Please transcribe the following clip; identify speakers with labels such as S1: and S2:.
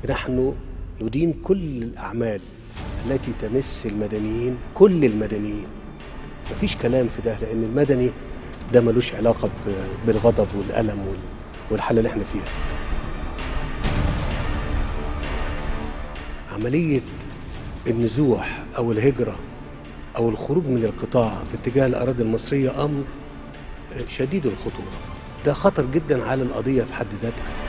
S1: نحن ندين كل الأعمال التي تمس المدنيين كل المدنيين مفيش كلام في ده لأن المدني ده ملوش علاقة ب- بالغضب والألم وال- والحالة اللي احنا فيها عملية النزوح أو الهجرة أو الخروج من القطاع في اتجاه الأراضي المصرية أمر شديد الخطورة ده خطر جدا على القضية في حد ذاتها